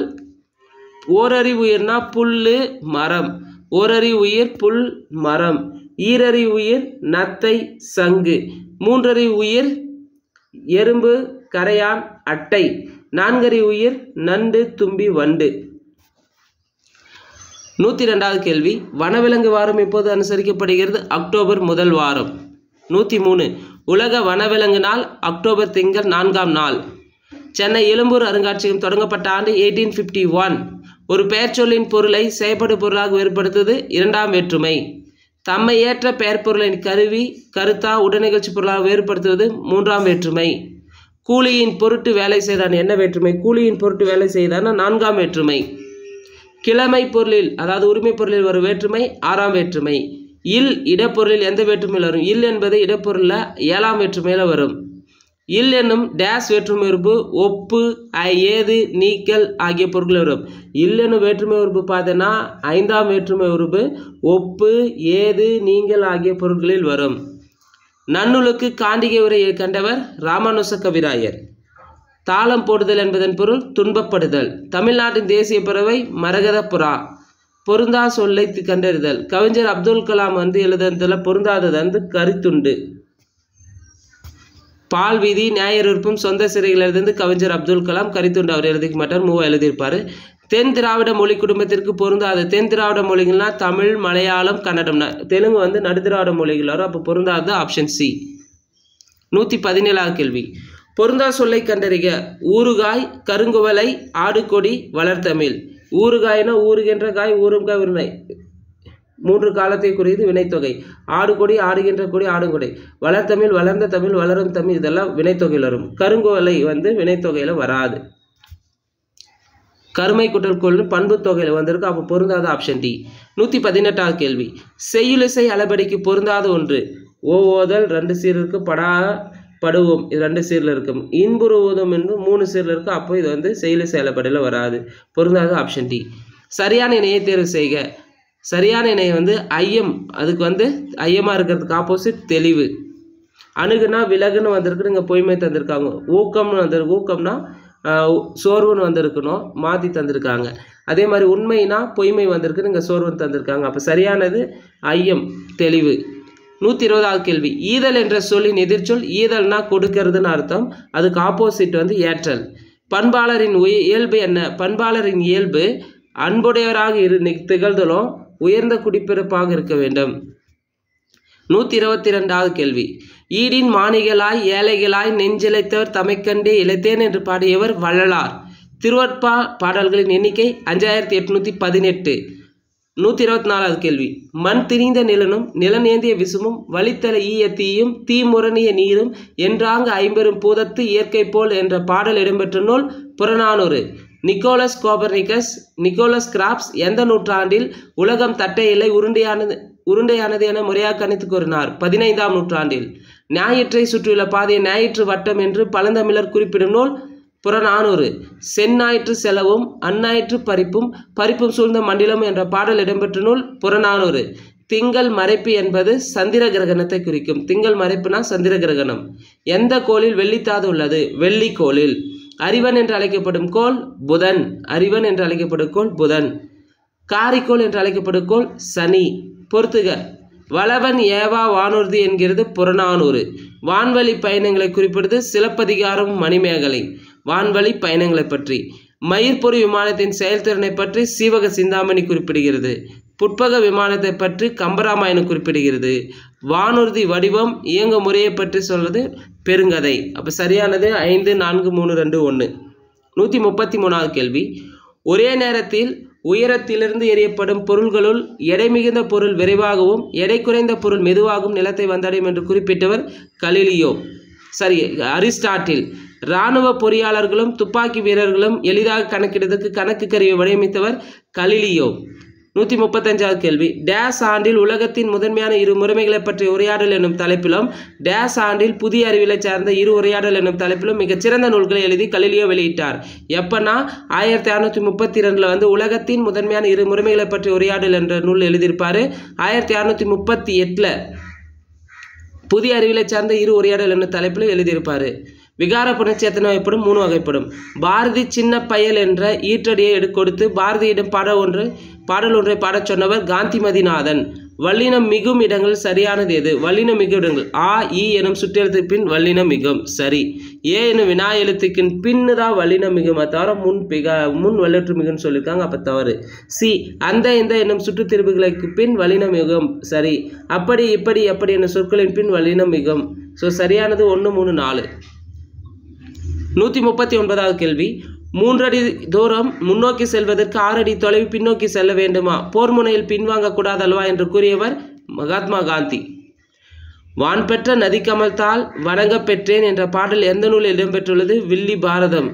ஓரறிவு உயிர்னா புல்லு மரம் ஓரறிவு உயிர் புல் மரம் ஈரறிவு உயிர் நத்தை சங்கு மூன்றறிவு உயிர் எறும்பு கரையான் அட்டை நான்கறிவு உயிர் நண்டு தும்பி வண்டு நூற்றி ரெண்டாவது கேள்வி வனவிலங்கு வாரம் எப்போது அனுசரிக்கப்படுகிறது அக்டோபர் முதல் வாரம் நூற்றி மூணு உலக வனவிலங்கு நாள் அக்டோபர் திங்கள் நான்காம் நாள் சென்னை எழும்பூர் அருங்காட்சியகம் தொடங்கப்பட்ட ஆண்டு எயிட்டீன் ஃபிஃப்டி ஒன் ஒரு பெயர்ச்சொல்லின் பொருளை செயற்படு பொருளாக வேறுபடுத்துவது இரண்டாம் வேற்றுமை தம்மை ஏற்ற பெயர்ப்பொருளின் கருவி கருத்தா உடனிகழ்ச்சி பொருளாக வேறுபடுத்துவது மூன்றாம் வேற்றுமை கூலியின் பொருட்டு வேலை செய்தான் என்ன வேற்றுமை கூலியின் பொருட்டு வேலை செய்தான் நான்காம் வேற்றுமை கிழமை பொருளில் அதாவது உரிமை பொருளில் வரும் வேற்றுமை ஆறாம் வேற்றுமை இல் இடப்பொருளில் எந்த வேற்றுமையில் வரும் இல் என்பது இடப்பொருளில் ஏழாம் வேற்றுமையில் வரும் இல் என்னும் டேஸ் வேற்றுமை உறுப்பு ஒப்பு ஐ- ஏது நீக்கல் ஆகிய பொருட்கள் வரும் இல் என்னும் வேற்றுமை உறுப்பு பார்த்தோன்னா ஐந்தாம் வேற்றுமை உறுப்பு ஒப்பு ஏது நீங்கள் ஆகிய பொருட்களில் வரும் நன்னூலுக்கு காண்டிகை உரையை கண்டவர் ராமானுச கவிராயர் தாளம் போடுதல் என்பதன் பொருள் துன்பப்படுதல் தமிழ்நாட்டின் தேசிய பறவை மரகத புறா பொருந்தா சொல்லை கண்டறிதல் கவிஞர் அப்துல் கலாம் வந்து எழுதுனதுல பொருந்தாதது வந்து கருத்துண்டு பால் வீதி ஞாயிறு விருப்பம் சொந்த சிறையில் எழுந்து கவிஞர் அப்துல் கலாம் கரித்துண்டு அவர் எழுதிக்க மாட்டார் மூவா எழுதியிருப்பார் தென் திராவிட மொழி குடும்பத்திற்கு பொருந்தாது தென் திராவிட மொழிகள்னா தமிழ் மலையாளம் கன்னடம் ந- தெலுங்கு வந்து நடுத்திராவிட மொழிகள் வரும் அப்போ பொருந்தாது ஆப்ஷன் சி நூற்றி பதினேழாவது கேள்வி பொருந்தா சொல்லை கண்டறிக ஊறுகாய் கருங்குவலை ஆடுகொடி வளர்த்தமிழ் ஊறுகாய்னா ஊறுகின்ற காய் ஊறுகாய் உருணை மூன்று காலத்தை குறியது வினைத்தொகை ஆடுகொடி ஆடுகின்ற கொடி ஆடுங்கொடை வளர்த்தமிழ் வளர்ந்த தமிழ் வளரும் தமிழ் இதெல்லாம் வினைத்தொகையில் வரும் கருங்குவலை வந்து வினைத்தொகையில் வராது கருமை குட்டல் கொள்னு பண்பு தொகையில் வந்திருக்கு அப்போ பொருந்தாத ஆப்ஷன் டி நூற்றி பதினெட்டாவது கேள்வி செய்யுளிசை அளபடிக்கு பொருந்தாத ஒன்று ஓ ஓதல் ரெண்டு சீர் இருக்கு படா படுவோம் இது ரெண்டு சீரில் இருக்கும் இன்புறு ஓதும் என்று மூணு சீரில் இருக்கு அப்போ இது வந்து செய்யுளிசை அளபடியில் வராது பொருந்தாத ஆப்ஷன் டி சரியான இணையை தேர்வு செய்க சரியான இணை வந்து ஐயம் அதுக்கு வந்து ஐயமாக இருக்கிறதுக்கு ஆப்போசிட் தெளிவு அணுகுனா விலகுன்னு வந்திருக்கு இங்கே பொய்மை தந்திருக்காங்க ஊக்கம்னு வந்திருக்கு ஊக்கம்னா ஆஹ், சோர்வுன்னு வந்திருக்கணும் மாற்றி தந்திருக்காங்க அதே மாதிரி உண்மைனா பொய்மை வந்திருக்கு இங்கே சோர்வுன்னு தந்திருக்காங்க அப்போ சரியானது ஐயம் தெளிவு நூற்றி இருபதாவது கேள்வி ஈதல் என்ற சொல்லின் எதிர்ச்சொல் ஈதல்னா கொடுக்கறதுன்னு அர்த்தம் அதுக்கு ஆப்போசிட் வந்து ஏற்றல் பண்பாளரின் உய இயல்பு என்ன பண்பாளரின் இயல்பு அன்புடையவராக இரு நி- திகழ்தலும் உயர்ந்த குடிப்பிறப்பாக இருக்க வேண்டும் நூற்றி இருபத்தி ரெண்டாவது கேள்வி ஈடின் மாணிகளாய் ஏழைகளாய் நெஞ்சிழைத்தவர் தமைக்கண்டே இழைத்தேன் என்று பாடியவர் வள்ளலார் திருவற்பா பாடல்களின் எண்ணிக்கை அஞ்சாயிரத்தி எட்நூற்றி பதினெட்டு நூற்றி இருபத்தி நாலாவது கேள்வி மண் திரிந்த நிலனும் நிலநேந்திய விசுமும் வழித்தல ஈய தீயும் தீமுரணிய நீரும் என்றாங்க ஐம்பெரும் பூதத்து இயற்கை போல் என்ற பாடல் இடம்பெற்ற நூல் புறநானூறு நிக்கோலஸ் கோபர்னிகஸ் நிக்கோலஸ் கிராப்ஸ் எந்த நூற்றாண்டில் உலகம் தட்டை இல்லை உருண்டையானது உருண்டையானது என முறையாக கணித்து கூறினார் பதினைந்தாம் நூற்றாண்டில் ஞாயிற்றை சுற்றியுள்ள பாதையை ஞாயிற்று வட்டம் என்று பழந்தமிழர் குறிப்பிடும் நூல் புறநானூறு செந்நாயிற்று செலவும் அந்நாயிற்று பறிப்பும் பறிப்பும் சூழ்ந்த மண்டிலம் என்ற பாடல் இடம்பெற்ற நூல் புறநானூறு திங்கள் மறைப்பு என்பது சந்திர கிரகணத்தை குறிக்கும் திங்கள் மறைப்புனா சந்திர கிரகணம் எந்த கோளில் வெள்ளித்தாது உள்ளது வெள்ளி கோளில் அறிவன் என்று அழைக்கப்படும் கோள் புதன் அறிவன் என்று அழைக்கப்படும் கோள் புதன் காரிக்கோள் என்று அழைக்கப்படும் கோள் சனி பொறுத்துக வளவன் ஏவா வானூர்தி என்கிறது புறநானூறு வான்வழி பயணங்களை குறிப்பிடுது சிலப்பதிகாரம் மணிமேகலை வான்வழி பயணங்களை பற்றி மயிர்பொறி விமானத்தின் செயல்திறனை பற்றி சீவக சிந்தாமணி குறிப்பிடுகிறது புட்பக விமானத்தை பற்றி கம்பராமாயணம் குறிப்பிடுகிறது வானூர்தி வடிவம் இயங்க முறையை பற்றி சொல்வது பெருங்கதை அப்போ சரியானது ஐந்து நான்கு மூணு ரெண்டு ஒன்று நூற்றி முப்பத்தி மூணாவது கேள்வி ஒரே நேரத்தில் உயரத்திலிருந்து எறியப்படும் பொருள்களுள் எடை மிகுந்த பொருள் விரைவாகவும் எடை குறைந்த பொருள் மெதுவாகவும் நிலத்தை வந்தடையும் என்று குறிப்பிட்டவர் கலிலியோ சரி அரிஸ்டாட்டில் இராணுவ பொறியாளர்களும் துப்பாக்கி வீரர்களும் எளிதாக கணக்கிடுவதற்கு கணக்கு கருவியை வடிவமைத்தவர் கலிலியோ நூற்றி முப்பத்தஞ்சாவது கேள்வி டேஸ் ஆண்டில் உலகத்தின் முதன்மையான இரு முறைமைகளை பற்றிய உரையாடல் என்னும் தலைப்பிலும் டேஸ் ஆண்டில் புதிய அறிவியலை சார்ந்த இரு உரையாடல் என்னும் தலைப்பிலும் மிகச்சிறந்த நூல்களை எழுதி கலிலியோ வெளியிட்டார் எப்பன்னா ஆயிரத்தி அறுநூற்றி முப்பத்தி ரெண்டில் வந்து உலகத்தின் முதன்மையான இரு முறைமைகளை பற்றிய உரையாடல் என்ற நூல் எழுதியிருப்பார் ஆயிரத்தி அறுநூற்றி முப்பத்தி எட்டில் புதிய அறிவியலை சார்ந்த இரு உரையாடல் என்னும் தலைப்பில் எழுதியிருப்பார் விகார புணர்ச்சி எத்தனை வகைப்படும் மூணு வகைப்படும் பாரதி சின்ன பயல் என்ற ஈற்றடியை எடு கொடுத்து பாரதியிடம் பாடல் ஒன்று பாடல் ஒன்றை பாடச் சொன்னவர் காந்திமதிநாதன் வல்லினம் மிகும் இடங்கள் சரியானது எது வல்லினம் மிகும் இடங்கள் ஆ இ எனும் சுற்றெழுத்து பின் வல்லினம் மிகும் சரி ஏ எனும் வினா எழுத்துக்கின் பின்னு தான் வல்லினம் மிகும் அது தவிர முன் பிக முன் வல்லற்று மிகுன்னு சொல்லியிருக்காங்க அப்போ தவறு சி அந்த இந்த என்னும் சுற்றுத் திருப்புகளுக்கு பின் வல்லினம் மிகும் சரி அப்படி இப்படி எப்படி என்னும் சொற்களின் பின் வல்லினம் மிகும் ஸோ சரியானது ஒன்று மூணு நாலு நூற்றி முப்பத்தி ஒன்பதாவது கேள்வி மூன்றடி தூரம் முன்னோக்கி செல்வதற்கு ஆறடி தொலைவு பின்னோக்கி செல்ல வேண்டுமா போர் முனையில் பின்வாங்க கூடாதல்வா என்று கூறியவர் மகாத்மா காந்தி வான் பெற்ற நதி கமல்தால் வணங்கப் பெற்றேன் என்ற பாடல் எந்த நூலில் இடம்பெற்றுள்ளது வில்லி பாரதம்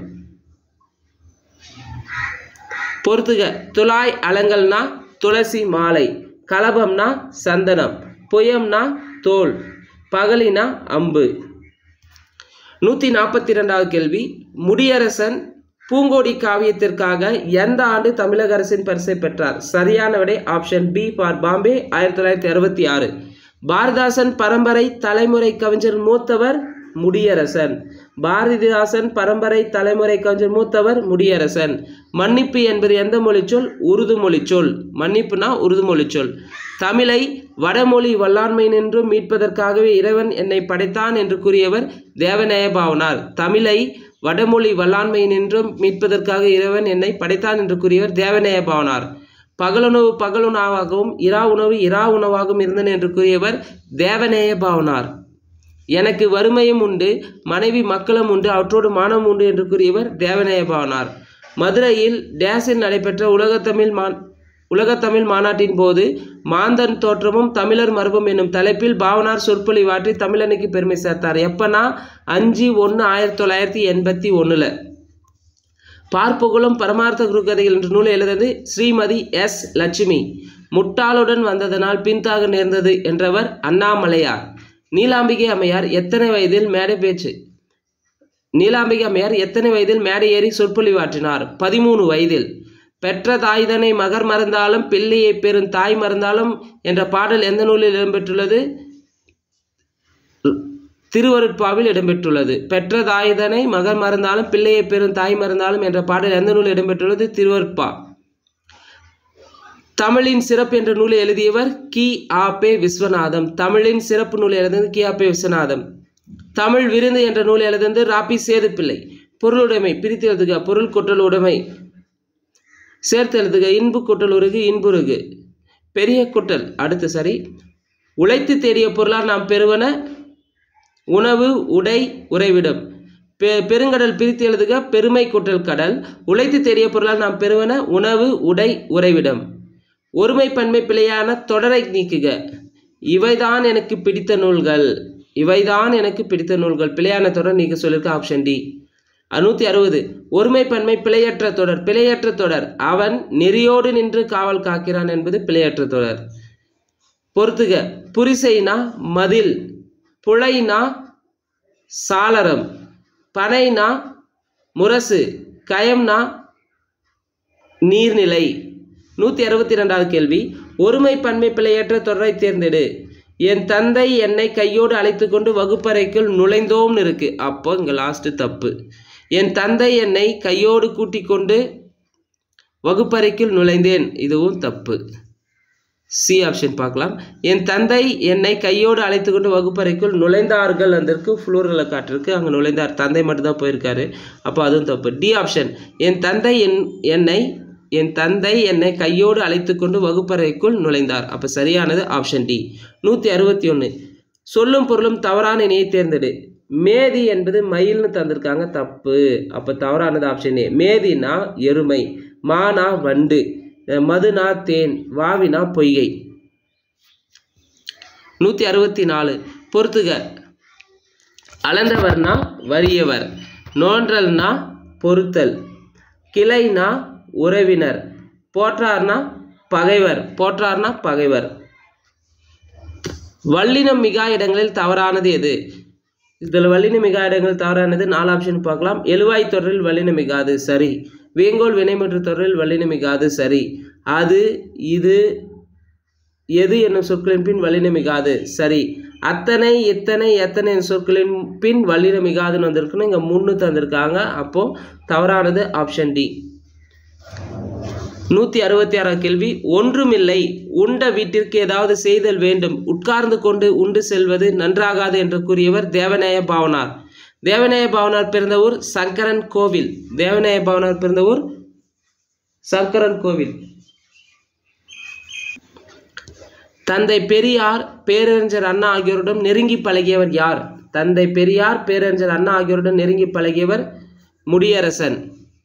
பொறுத்துக துலாய் அலங்கல்னா துளசி மாலை கலபம்னா சந்தனம் புயம்னா தோல் பகலினா அம்பு நூற்றி நாற்பத்தி ரெண்டாவது கேள்வி முடியரசன் பூங்கோடி காவியத்திற்காக எந்த ஆண்டு தமிழக அரசின் பரிசை பெற்றார் சரியான விடை ஆப்ஷன் பி ஃபார் பாம்பே ஆயிரத்தி தொள்ளாயிரத்தி அறுபத்தி ஆறு பாரதாசன் பரம்பரை தலைமுறை கவிஞர் மூத்தவர் முடியரசன் பாரதிதாசன் பரம்பரை தலைமுறை கவிஞர் மூத்தவர் முடியரசன் மன்னிப்பு என்பது எந்த மொழிச்சொல் உருது மொழிச்சொல் மன்னிப்புனா உருது மொழிச்சொல் தமிழை வடமொழி வல்லாண்மை நின்றும் மீட்பதற்காகவே இறைவன் என்னை படைத்தான் என்று கூறியவர் தேவநேய பாவனார் தமிழை வடமொழி வல்லாண்மை நின்றும் மீட்பதற்காக இறைவன் என்னை படைத்தான் என்று கூறியவர் தேவநேய பாவனார் பகலுணவு பகலுணவாகவும் இரா உணவு இரா உணவாகவும் இருந்தன என்று கூறியவர் தேவநேய பாவனார் எனக்கு வறுமையும் உண்டு மனைவி மக்களும் உண்டு அவற்றோடு மானம் உண்டு என்று கூறியவர் தேவநேய பாவனார் மதுரையில் டேஸில் நடைபெற்ற உலகத்தமிழ் மா உலகத்தமிழ் மாநாட்டின் போது மாந்தன் தோற்றமும் தமிழர் மரபும் என்னும் தலைப்பில் பாவனார் சொற்பொழிவாற்றி தமிழனுக்கு பெருமை சேர்த்தார் எப்பனா அஞ்சு ஒன்று ஆயிரத்தி தொள்ளாயிரத்தி எண்பத்தி ஒன்றில் பார்ப்புகழும் பரமார்த்த குருகதைகள் என்ற நூலை எழுதது ஸ்ரீமதி எஸ் லட்சுமி முட்டாளுடன் வந்ததனால் பின்தாக நேர்ந்தது என்றவர் அண்ணாமலையார் நீலாம்பிகை அம்மையார் எத்தனை வயதில் மேடை பேச்சு நீலாம்பிகை அம்மையார் எத்தனை வயதில் மேடை ஏறி சொற்பொழிவாற்றினார் பதிமூணு வயதில் பெற்ற தாய்தனை மகர் மறந்தாலும் பிள்ளையை பெறும் தாய் மறந்தாலும் என்ற பாடல் எந்த நூலில் இடம்பெற்றுள்ளது திருவருட்பாவில் இடம்பெற்றுள்ளது பெற்ற தாய்தனை மகர் மறந்தாலும் பிள்ளையை பெறும் தாய் மறந்தாலும் என்ற பாடல் எந்த நூலில் இடம்பெற்றுள்ளது திருவருட்பா தமிழின் சிறப்பு என்ற நூலை எழுதியவர் கி ஆ பே விஸ்வநாதம் தமிழின் சிறப்பு நூலை எழுதியது கி ஆ பே விஸ்வநாதம் தமிழ் விருந்து என்ற நூலை எழுதியது ராபி சேதுப்பிள்ளை பொருளுடைமை பிரித்து எழுதுக பொருள் கொட்டல் உடைமை சேர்த்து எழுதுக இன்பு கொட்டல் உருகு இன்புருகு பெரிய கொட்டல் அடுத்து சரி உழைத்து தேடிய பொருளால் நாம் பெறுவன உணவு உடை உறைவிடம் பெ பெருங்கடல் பிரித்து எழுதுக பெருமை கொட்டல் கடல் உழைத்து தேடிய பொருளால் நாம் பெறுவன உணவு உடை உறைவிடம் ஒருமை பன்மை பிழையான தொடரை நீக்குக இவைதான் எனக்கு பிடித்த நூல்கள் இவைதான் எனக்கு பிடித்த நூல்கள் பிழையான தொடர் நீக்க சொல்லியிருக்க ஆப்ஷன் டி நூற்றி அறுபது ஒருமை பன்மை பிழையற்ற தொடர் பிழையற்ற தொடர் அவன் நெறியோடு நின்று காவல் காக்கிறான் என்பது பிழையற்ற தொடர் பொறுத்துக புரிசைனா மதில் புழைனா சாளரம் பனைனா முரசு கயம்னா நீர்நிலை நூற்றி அறுபத்தி ரெண்டாவது கேள்வி ஒருமை பன்மை பிழையற்ற தொடரை தேர்ந்தெடு என் தந்தை என்னை கையோடு அழைத்து கொண்டு வகுப்பறைக்குள் நுழைந்தோம்னு இருக்கு அப்போ இங்கே லாஸ்ட்டு தப்பு என் தந்தை என்னை கையோடு கூட்டிக் கொண்டு வகுப்பறைக்குள் நுழைந்தேன் இதுவும் தப்பு சி ஆப்ஷன் பார்க்கலாம் என் தந்தை என்னை கையோடு அழைத்து கொண்டு வகுப்பறைக்குள் நுழைந்தார்கள் அதற்கு ஃப்ளூரில் காட்டிருக்கு அங்கே நுழைந்தார் தந்தை மட்டும்தான் போயிருக்காரு அப்போ அதுவும் தப்பு டி ஆப்ஷன் என் தந்தை என் என்னை என் தந்தை என்னை கையோடு அழைத்து கொண்டு வகுப்பறைக்குள் நுழைந்தார் அப்போ சரியானது ஆப்ஷன் டி நூற்றி அறுபத்தி ஒன்று சொல்லும் பொருளும் தவறான இணையை தேர்ந்தெடு மேதி என்பது மயில்னு தந்திருக்காங்க தப்பு அப்போ தவறானது ஆப்ஷன் ஏ மேதினா எருமை மானா வண்டு மதுனா தேன் வாவினா பொய்கை நூற்றி அறுபத்தி நாலு பொறுத்துக அளந்தவர்னா வறியவர் நோன்றல்னா பொறுத்தல் கிளைனா உறவினர் போற்றார்னா பகைவர் போற்றார்னா பகைவர் வல்லினம் மிகா இடங்களில் தவறானது எது இதில் வல்லின மிகா இடங்கள் தவறானது நாலு ஆப்ஷன் பார்க்கலாம் எழுவாய் தொடரில் வல்லின மிகாது சரி வேங்கோல் வினைமற்ற தொடரில் வல்லின மிகாது சரி அது இது எது என்னும் சொற்களின் பின் வல்லின மிகாது சரி அத்தனை இத்தனை எத்தனை என்ற சொற்களின் பின் வல்லின மிகாதுன்னு வந்திருக்குன்னு இங்கே முன்னு தந்திருக்காங்க அப்போது தவறானது ஆப்ஷன் டி நூற்றி அறுபத்தி ஆறாம் கேள்வி ஒன்றுமில்லை உண்ட வீட்டிற்கு ஏதாவது செய்தல் வேண்டும் உட்கார்ந்து கொண்டு உண்டு செல்வது நன்றாகாது என்று கூறியவர் தேவநேய பாவனார் தேவநேய பாவனார் பிறந்த ஊர் சங்கரன் கோவில் தேவநேய பாவனார் பிறந்த ஊர் சங்கரன் கோவில் தந்தை பெரியார் பேரறிஞர் அண்ணா ஆகியோருடன் நெருங்கி பழகியவர் யார் தந்தை பெரியார் பேரறிஞர் அண்ணா ஆகியோருடன் நெருங்கி பழகியவர் முடியரசன்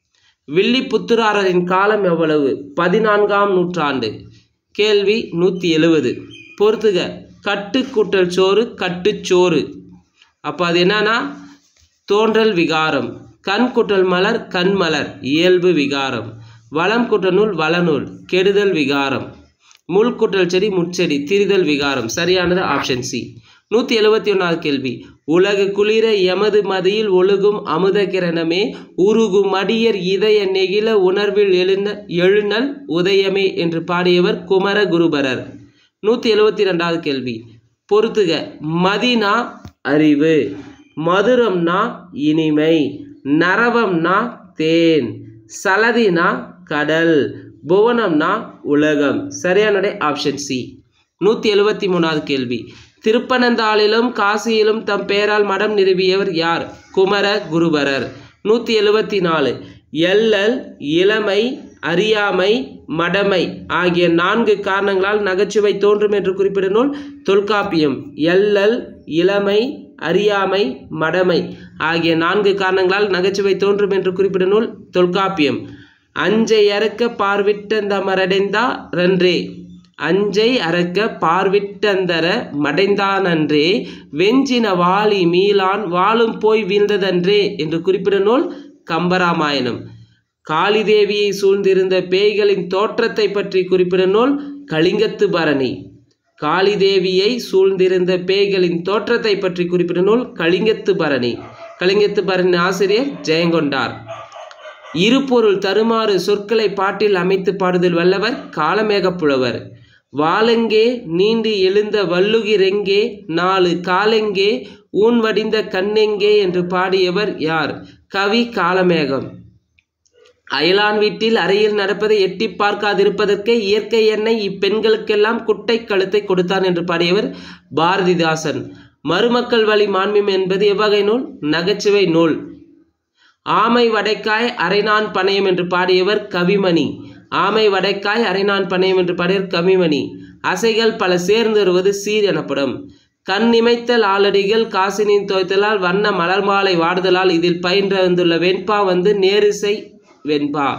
வில்லிபுத்துராரரின் காலம் எவ்வளவு பதினான்காம் நூற்றாண்டு கேள்வி நூற்றி எழுவது பொறுத்துக கட்டு கூட்டல் சோறு கட்டுச்சோறு அப்போ அது என்னன்னா தோன்றல் விகாரம் கண் குட்டல் மலர் கண்மலர் இயல்பு விகாரம் வளம் குட்டல் நூல் வளநூல் கெடுதல் விகாரம் முள் குட்டல் செடி முட்செடி திரிதல் விகாரம் சரியானது ஆப்ஷன் சி நூற்றி எழுபத்தி ஒன்றாவது கேள்வி உலகு குளிர எமது மதியில் ஒழுகும் அமுத கிரணமே உருகு மடியர் இதய நெகிழ உணர்வில் எழுன எழுநல் உதயமே என்று பாடியவர் குமர குருபரர் நூற்றி எழுபத்தி ரெண்டாவது கேள்வி பொறுத்துக மதினா அறிவு மதுரம்னா இனிமை நரவம்னா தேன் சலதினா கடல் புவனம்னா உலகம் சரியானடை ஆப்ஷன் சி நூற்றி எழுபத்தி மூணாவது கேள்வி திருப்பனந்தாளிலும் காசியிலும் தம் பெயரால் மடம் நிறுவியவர் யார் குமர குருபரர் நூற்றி எழுபத்தி நாலு எல்லல் இளமை அறியாமை மடமை ஆகிய நான்கு காரணங்களால் நகைச்சுவை தோன்றும் என்று குறிப்பிடும் நூல் தொல்காப்பியம் எல்லல் இளமை அறியாமை மடமை ஆகிய நான்கு காரணங்களால் நகைச்சுவை தோன்றும் என்று குறிப்பிடும் நூல் தொல்காப்பியம் அஞ்சை அறுக்க பார்விட்டந்தமரடைந்தா ரன்றே அஞ்சை அறக்க பார்விட்டந்தர மடைந்தானன்றே வெஞ்சின வாளி மீளான் வாளும் போய் வீழ்ந்ததன்றே என்று குறிப்பிடும் நூல் கம்பராமாயணம் காளிதேவியை சூழ்ந்திருந்த பேய்களின் தோற்றத்தை பற்றி குறிப்பிடும் நூல் கலிங்கத்து பரணி காளிதேவியை சூழ்ந்திருந்த பேய்களின் தோற்றத்தை பற்றி குறிப்பிடும் நூல் கலிங்கத்து பரணி கலிங்கத்து பரணி ஆசிரியர் ஜெயங்கொண்டார் இருபொருள் தருமாறு சொற்களை பாட்டில் அமைத்து பாடுதல் வல்லவர் காலமேகப் புலவர் வாளெங்கே நீண்டு எழுந்த வள்ளுகிரெங்கே நாலு காலெங்கே ஊன் வடிந்த கண்ணெங்கே என்று பாடியவர் யார் கவி காலமேகம் அயலான் வீட்டில் அறையில் நடப்பதை எட்டி பார்க்காதிருப்பதற்கே இயற்கை எண்ணெய் இப்பெண்களுக்கெல்லாம் குட்டை கழுத்தை கொடுத்தான் என்று பாடியவர் பாரதிதாசன் மருமக்கள் வழி மாண்பியம் என்பது எவ்வகை நூல் நகைச்சுவை நூல் ஆமை வடைக்காய் அரைநான் பணையம் என்று பாடியவர் கவிமணி ஆமை வடைக்காய் அரைநான் பணையம் என்று பாடியவர் கவிமணி அசைகள் பல சேர்ந்து வருவது சீர் எனப்படும் கண் இமைத்தல் ஆளடிகள் காசினின் தோய்த்தலால் வண்ண மலர் மாலை வாடுதலால் இதில் பயின்ற வந்துள்ள வெண்பா வந்து நேரிசை வெண்பா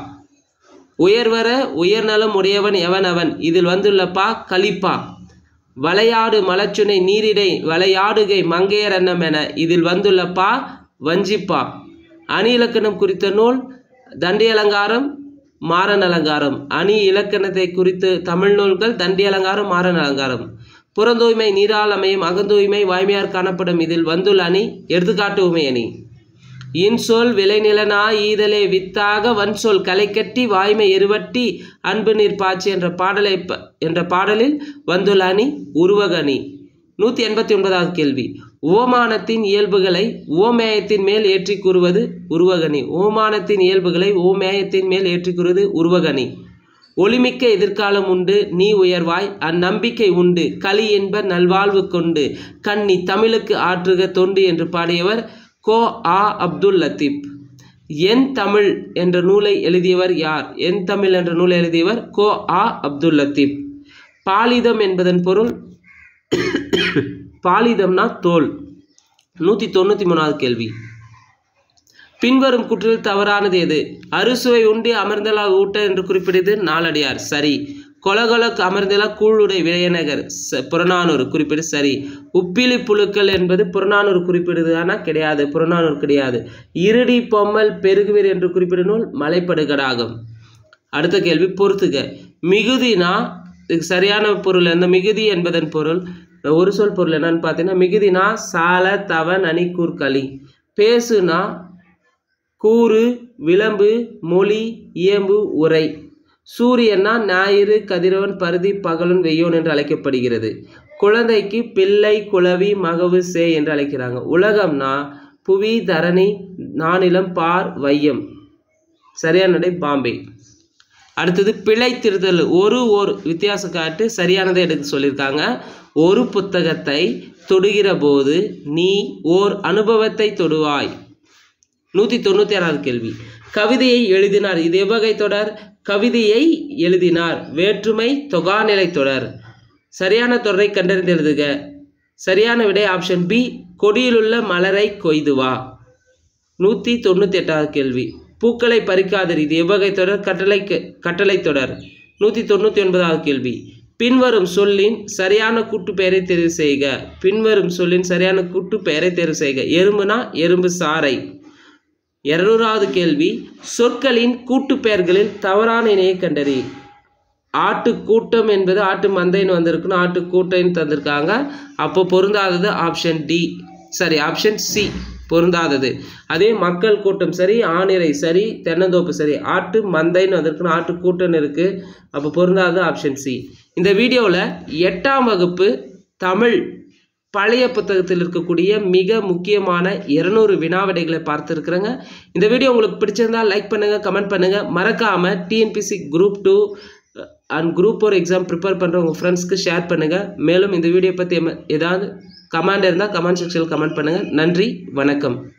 உயர்வர உயர்நலம் உடையவன் எவன் அவன் இதில் வந்துள்ள பா கலிப்பா வளையாடு மலச்சுனை நீரிடை வளையாடுகை மங்கையர் அன்னம் என இதில் வந்துள்ள பா வஞ்சிப்பா அணி இலக்கணம் குறித்த நூல் தண்டி அலங்காரம் மாறன் அலங்காரம் அணி இலக்கணத்தை குறித்து தமிழ் நூல்கள் தண்டி அலங்காரம் மாறன் அலங்காரம் புறந்தூய்மை நீரால் அமையும் அகந்தூய்மை வாய்மையார் காணப்படும் இதில் வந்துள்ள அணி எடுத்துக்காட்டு உமை அணி இன்சொல் விளைநிலனா ஈதலே வித்தாக வன்சொல் கலைக்கட்டி வாய்மை எருவட்டி அன்பு நீர் பாய்ச்சி என்ற பாடலை ப- என்ற பாடலில் வந்துள்ள அணி உருவக அணி நூற்றி எண்பத்தி ஒன்பதாவது கேள்வி ஓமானத்தின் இயல்புகளை ஓமேயத்தின் மேல் ஏற்றி கூறுவது உருவகணி ஓமானத்தின் இயல்புகளை ஓமேயத்தின் மேல் ஏற்றி கூறுவது உருவகணி ஒளிமிக்க எதிர்காலம் உண்டு நீ உயர்வாய் அந்நம்பிக்கை உண்டு களி என்ப நல்வாழ்வு கொண்டு கண்ணி தமிழுக்கு ஆற்றுக தொண்டு என்று பாடியவர் கோ ஆ அப்துல் லத்தீப் என் தமிழ் என்ற நூலை எழுதியவர் யார் என் தமிழ் என்ற நூலை எழுதியவர் கோ ஆ அப்துல் லத்தீப் பாலிதம் என்பதன் பொருள் பாலிதம்னா தோல் நூற்றி தொண்ணூற்றி மூணாவது கேள்வி பின்வரும் குற்றில் தவறானது எது அறுசுவை உண்டி அமர்ந்தலால் ஊட்ட என்று குறிப்பிடுது நாலடியார் சரி கொலகொலக்கு அமர்ந்தலா கூழுடை விளையநகர் ச- புறநானூறு குறிப்பிடு சரி உப்பிலி புழுக்கள் என்பது புறநானூறு குறிப்பிடுது ஆனால் கிடையாது புறநானூறு கிடையாது இருடி பொம்மல் பெருகுவீர் என்று குறிப்பிடும் நூல் மலைப்படுகடாகும் அடுத்த கேள்வி பொறுத்துக மிகுதினா இதுக்கு சரியான பொருள் அந்த மிகுதி என்பதன் பொருள் ஒரு சொல் பொருள் என்னன்னு பார்த்தீங்கன்னா மிகுதினா சால தவ நனி கூர்களி பேசுனா கூறு விளம்பு மொழி இயம்பு உரை சூரியன்னா ஞாயிறு கதிரவன் பருதி பகலன் வெய்யோன் என்று அழைக்கப்படுகிறது குழந்தைக்கு பிள்ளை குளவி மகவு சே என்று அழைக்கிறாங்க உலகம்னா புவி தரணி நானிலம் பார் வையம் சரியான நடை பாம்பே அடுத்தது பிழை திருத்தல் ஒரு ஒரு வித்தியாசம் காட்டு சரியானதை எடுக்க சொல்லியிருக்காங்க ஒரு புத்தகத்தை தொடுகிற போது நீ ஓர் அனுபவத்தை தொடுவாய் நூற்றி தொண்ணூற்றி ஆறாவது கேள்வி கவிதையை எழுதினார் இது எவ்வகை தொடர் கவிதையை எழுதினார் வேற்றுமை தொகாநிலை தொடர் சரியான தொடரை கண்டறிந்து எழுதுக சரியான விடை ஆப்ஷன் பி கொடியிலுள்ள மலரை கொய்து வா நூற்றி தொண்ணூற்றி எட்டாவது கேள்வி பூக்களை பறிக்காதீர் இது எவ்வகை தொடர் கட்டளை கட்டளை தொடர் நூற்றி தொண்ணூற்றி ஒன்பதாவது கேள்வி பின்வரும் சொல்லின் சரியான கூட்டு பெயரை தேர்வு செய்க பின்வரும் சொல்லின் சரியான கூட்டு பெயரை தேர்வு செய்க எறும்புனா எறும்பு சாறை இருநூறாவது கேள்வி சொற்களின் கூட்டு பெயர்களில் தவறான இணையை கண்டறி ஆட்டு கூட்டம் என்பது ஆட்டு மந்தைன்னு வந்திருக்குன்னு ஆட்டு கூட்டைன்னு தந்திருக்காங்க அப்போ பொருந்தாதது ஆப்ஷன் டி சரி ஆப்ஷன் சி பொருந்தாதது அதே மக்கள் கூட்டம் சரி ஆணிரை சரி தென்னந்தோப்பு சரி ஆட்டு மந்தைன்னு வந்திருக்குன்னு ஆட்டு கூட்டம்னு இருக்குது அப்போ பொருந்தாதது ஆப்ஷன் சி இந்த வீடியோவில் எட்டாம் வகுப்பு தமிழ் பழைய புத்தகத்தில் இருக்கக்கூடிய மிக முக்கியமான இருநூறு வினாவிடைகளை பார்த்துருக்குறேங்க இந்த வீடியோ உங்களுக்கு பிடிச்சிருந்தா லைக் பண்ணுங்கள் கமெண்ட் பண்ணுங்கள் மறக்காமல் TNPSC group two and group four exam prepare பண்ணுற உங்கள் ஃப்ரெண்ட்ஸ்க்கு ஷேர் பண்ணுங்கள் மேலும் இந்த வீடியோ பற்றி ஏதாவது கமெண்ட் இருந்தால் கமெண்ட் செக்ஷனில் கமெண்ட் பண்ணுங்கள் நன்றி வணக்கம்